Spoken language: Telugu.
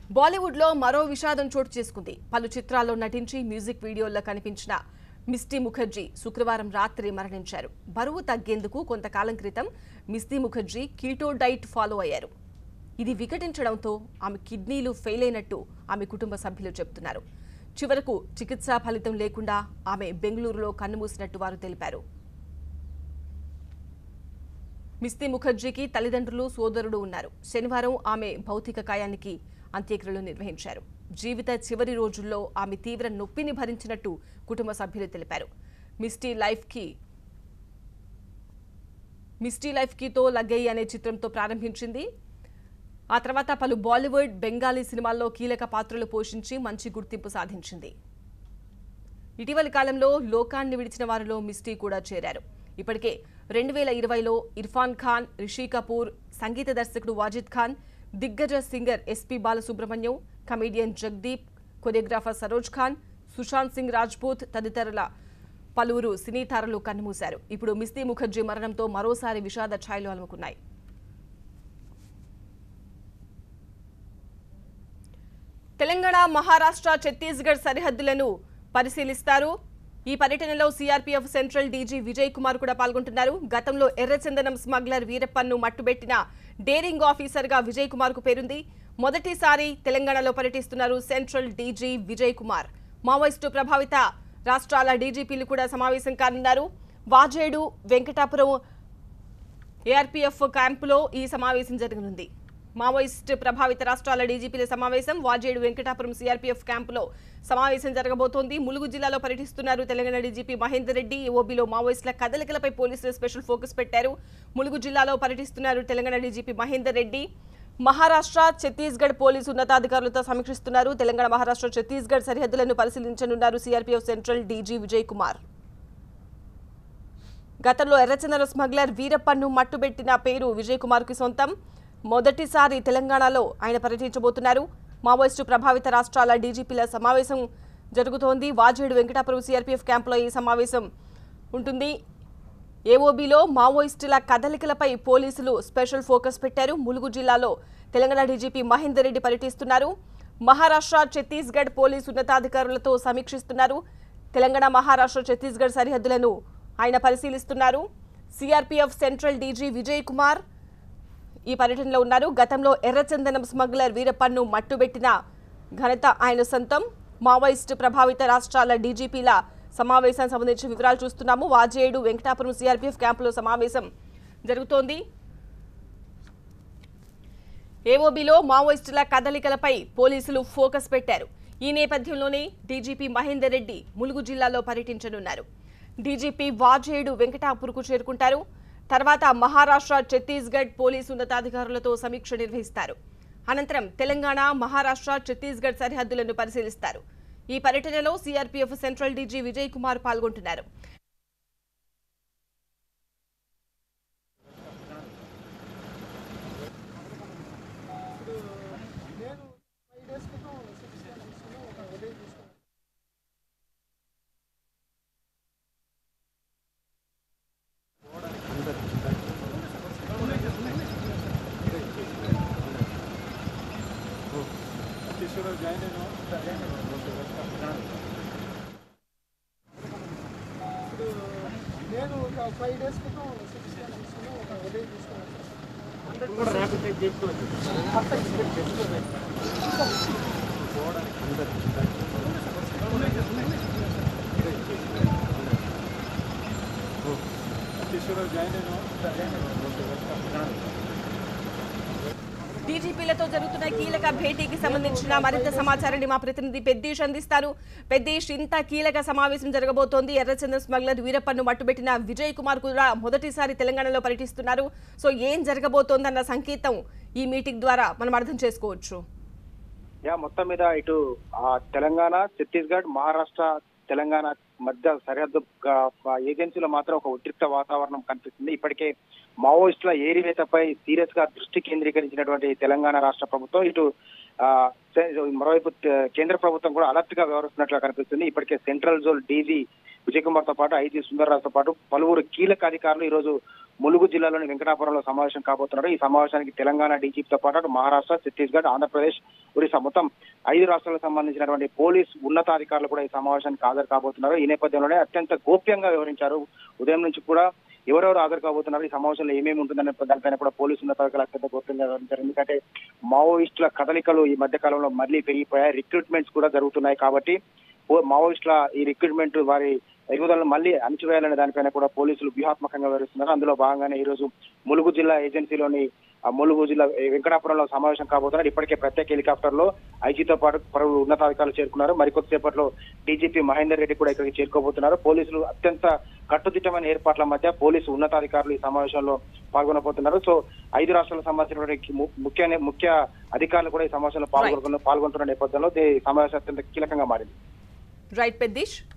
బాలీవుడ్లో మరో విషాదం చోటు చేసుకుంది పలు చిత్రాల్లో నటించి మ్యూజిక్ వీడియోల్లో కనిపించిన మిస్టీ ముఖర్జీ శుక్రవారం రాత్రి మరణించారు బరువు తగ్గేందుకు కొంతకాలం క్రితం Mishti Mukherjee keto diet follow అయ్యారు ఇది వికటించడంతో ఆమె కిడ్నీలు ఫెయిల్ అయినట్టు ఆమె కుటుంబ సభ్యులు చెబుతున్నారు చివరకు చికిత్సా ఫలితం లేకుండా ఆమె బెంగళూరులో కన్నుమూసినట్టు వారు తెలిపారు మిస్తి ముఖర్జీకి తల్లిదండ్రులు సోదరుడు ఉన్నారు శనివారం ఆమె భౌతిక కాయానికి అంత్యక్రియలు నిర్వహించారు జీవిత చివరి రోజుల్లో ఆమె తీవ్ర నొప్పిని భరించినట్టు కుటుంబ సభ్యులు తెలిపారు మిస్టీ లైఫ్కి మిస్టీ లైఫ్ కీతో లగ్గై అనే చిత్రంతో ప్రారంభించింది ఆ తర్వాత పలు బాలీవుడ్ బెంగాలీ సినిమాల్లో కీలక పాత్రలు పోషించి మంచి గుర్తింపు సాధించింది ఇటీవలి కాలంలో లోకాన్ని విడిచిన వారిలో మిస్టీ కూడా చేరారు ఇప్పటికే రెండు వేల ఇరవైలో ఇర్ఫాన్ ఖాన్ రిషి కపూర్ సంగీత దర్శకుడు వాజిద్ ఖాన్ దిగ్గజ singer SP Balasubrahmanyam comedian Jagdeep choreographer Saroj Khan Sushant Singh Rajput తదితరుల పలువురు సినీ తారలు కన్నుమూశారు ఇప్పుడు మిస్తీ ముఖర్జీ మరణంతో మరోసారి విషాద ఛాయలు అలుముకున్నాయి తెలంగాణ మహారాష్ట్ర ఛత్తీస్గఢ్ సరిహద్దులను పరిశీలిస్తారు ఈ పర్యటనలో CRPF central DG Vijay Kumar కూడా పాల్గొంటున్నారు గతంలో ఎర్రచందనం స్మగ్లర్ వీరప్పన్ను మట్టుబెట్టిన డేరింగ్ ఆఫీసర్గా విజయ్ కుమార్ కు పేరుంది మొదటిసారి తెలంగాణలో పర్యటిస్తున్నారు central DG Vijay Kumar Maoist ప్రభావిత రాష్ట్రాల డీజీపీలు కూడా సమావేశం కానున్నారు వాజేడు వెంకటాపురం ఏఆర్పీఎఫ్ క్యాంపులో ఈ సమావేశం జరగనుంది మావోయిస్ట్ ప్రభావిత రాష్ట్రాల డీజీపీల సమావేశం వాజేడు వెంకటాపురం సీఆర్పీఎఫ్ క్యాంపులో సమావేశం జరగబోతోంది ములుగు జిల్లాలో పర్యటిస్తున్నారు తెలంగాణ డీజీపీ మహేందర్ రెడ్డి ఓబీలో మావోయిస్టుల కదలికలపై పోలీసులు స్పెషల్ ఫోకస్ పెట్టారు ములుగు జిల్లాలో పర్యటిస్తున్నారు తెలంగాణ డీజీపీ మహేందర్ రెడ్డి మహారాష్ట్ర ఛత్తీస్గఢ్ పోలీసు ఉన్నతాధికారులతో సమీక్షిస్తున్నారు తెలంగాణ మహారాష్ట్ర ఛత్తీస్గఢ్ సరిహద్దులను పరిశీలించనున్నారు CRPF central DG Vijay Kumar గతంలో ఎర్రచందన స్మగ్లర్ వీరప్పన్ను మట్టుబెట్టిన పేరు విజయ్ కుమార్ కి సొంతం మొదటిసారి తెలంగాణలో ఆయన పర్యటించబోతున్నారు మావోయిస్టు ప్రభావిత రాష్ట్రాల డీజీపీల సమావేశం జరుగుతోంది వాజేడు వెంకటాపురం సీఆర్పీఎఫ్ క్యాంపులో ఈ సమావేశం ఉంటుంది ఏఓబీలో మావోయిస్టుల కదలికలపై పోలీసులు స్పెషల్ ఫోకస్ పెట్టారు ములుగు జిల్లాలో తెలంగాణ డీజీపీ మహేందర్ రెడ్డి పర్యటిస్తున్నారు మహారాష్ట్ర ఛత్తీస్గఢ్ పోలీసు ఉన్నతాధికారులతో సమీక్షిస్తున్నారు తెలంగాణ మహారాష్ట్ర ఛత్తీస్గఢ్ సరిహద్దులను ఆయన పరిశీలిస్తున్నారు CRPF central DG Vijay Kumar ఈ పర్యటనలో ఉన్నారు గతంలో ఎర్రచందనం స్మగ్లర్ వీరప్పన్ను మట్టుబెట్టిన ఘనత ఆయన సొంతం మావోయిస్టు ప్రభావిత రాష్ట్రాల డీజీపీల సమావేశానికి సంబంధించిన వివరాలు చూస్తున్నాము వాజేడు వెంకటాపురం సిఆర్పీఎఫ్ క్యాంపులో సమావేశం జరుగుతోంది ఏఓబీలో మావోయిస్టుల కదలికలపై పోలీసులు ఫోకస్ పెట్టారు ఈ నేపథ్యంలోనే డీజీపీ మహేందర్ రెడ్డి ములుగు జిల్లాలో పర్యటించనున్నారు డీజీపీ వాజేడు వెంకటాపూర్కు చేరుకుంటారు తర్వాత మహారాష్ట్ర ఛత్తీస్గఢ్ పోలీసు ఉన్నతాధికారులతో సమీక్ష నిర్వహిస్తారు అనంతరం తెలంగాణ మహారాష్ట్ర ఛత్తీస్గఢ్ సరిహద్దులను పరిశీలిస్తారు ఈ పర్యటనలో CRPF central DG Vijay Kumar పాల్గొంటున్నారు నేను ఒక ఫైవ్ డేస్ క్రితం సిక్స్ తీసుకుని ఒక విలేజ్ తీసుకున్నాను డీజీపీలతో జరుగుతున్న కీలక భేటీకి సంబంధించిన మరింత సమాచారాన్ని మా ప్రతినిధి పెద్దీష్ అందిస్తారు పెద్దీష్ ఇంత కీలక సమావేశం జరగబోతోంది ఎర్రచంద్ర స్మగ్లర్ వీరప్పన్ను మట్టుబెట్టిన విజయ్ కుమార్ కూడా మొదటిసారి తెలంగాణలో పర్యటిస్తున్నారు సో ఏం జరగబోతోందన్న సంకేతం ఈ మీటింగ్ ద్వారా మనం అర్థం చేసుకోవచ్చు యా మొత్తం మీద ఇటు ఆ తెలంగాణ ఛత్తీస్గఢ్ మహారాష్ట్ర తెలంగాణ మధ్య సరిహద్దు గా- ఏజెన్సీలో మాత్రం ఒక ఉద్రిక్త వాతావరణం కనిపిస్తుంది ఇప్పటికే మావోయిస్టుల ఏరివేతపై సీరియస్ గా దృష్టి కేంద్రీకరించినటువంటి తెలంగాణ రాష్ట్ర ప్రభుత్వం ఇటు ఆ, సె- మరోవైపు తే- కేంద్ర ప్రభుత్వం కూడా అలర్ట్ గా వ్యవహరిస్తున్నట్లు కనిపిస్తుంది ఇప్పటికే central zone DG Vijay Kumar తో పాటు ఐజీ సుందర్రాజ్ తో పాటు పలువురు కీలక అధికారులు ఈ రోజు ములుగు జిల్లాలోని వెంకటాపురంలో సమావేశం కాబోతున్నారు ఈ సమావేశానికి తెలంగాణ డీజీపీతో పాటు అటు మహారాష్ట్ర ఛత్తీస్గఢ్ ఆంధ్రప్రదేశ్ ఒరిస్సా మొత్తం ఐదు రాష్ట్రాలకు సంబంధించినటువంటి పోలీస్ ఉన్నతాధికారులు కూడా ఈ సమావేశానికి హాజరు కాబోతున్నారు ఈ నేపథ్యంలోనే అత్యంత గోప్యంగా వ్యవహరించారు ఉదయం నుంచి కూడా ఎవరెవరు హాజరు కాబోతున్నారు ఈ సమావేశంలో ఏమేమి ఉంటుందనే దానిపైన కూడా పోలీసు ఉన్నతాధికారులు అత్యంత గోప్యంగా వ్యవహరించారు ఎందుకంటే మావోయిస్టుల కదలికలు ఈ మధ్య కాలంలో మళ్ళీ పెరిగిపోయాయి రిక్రూట్మెంట్స్ కూడా జరుగుతున్నాయి కాబట్టి పో- మావోయిస్టుల ఈ రిక్రూట్మెంట్ వారి ఎగుదలను మళ్ళీ అణచివేయాలనే దానిపైన కూడా పోలీసులు వ్యూహాత్మకంగా వివరిస్తున్నారు అందులో భాగంగానే ఈ రోజు ములుగు జిల్లా ఏజెన్సీలోని ఆ ములుగు జిల్లా వెంకటాపురంలో సమావేశం కాబోతున్నారు ఇప్పటికే ప్రత్యేక హెలికాప్టర్ లో ఐజీతో పాటు పలువురు ఉన్నతాధికారులు చేరుకున్నారు మరికొద్దిసేపట్లో డీజీపీ మహేందర్ రెడ్డి కూడా ఇక్కడికి చేరుకోబోతున్నారు పోలీసులు అత్యంత కట్టుదిట్టమైన ఏర్పాట్ల మధ్య పోలీసు ఉన్నతాధికారులు ఈ సమావేశంలో పాల్గొనబోతున్నారు సో ఐదు రాష్ట్రాలకు సంబంధించినటువంటి ము- ముఖ్య ముఖ్య అధికారులు కూడా ఈ సమావేశంలో పాల్గొన పాల్గొంటున్న నేపథ్యంలో ఈ సమావేశం అత్యంత కీలకంగా మారింది రైట్ పెద్దీష్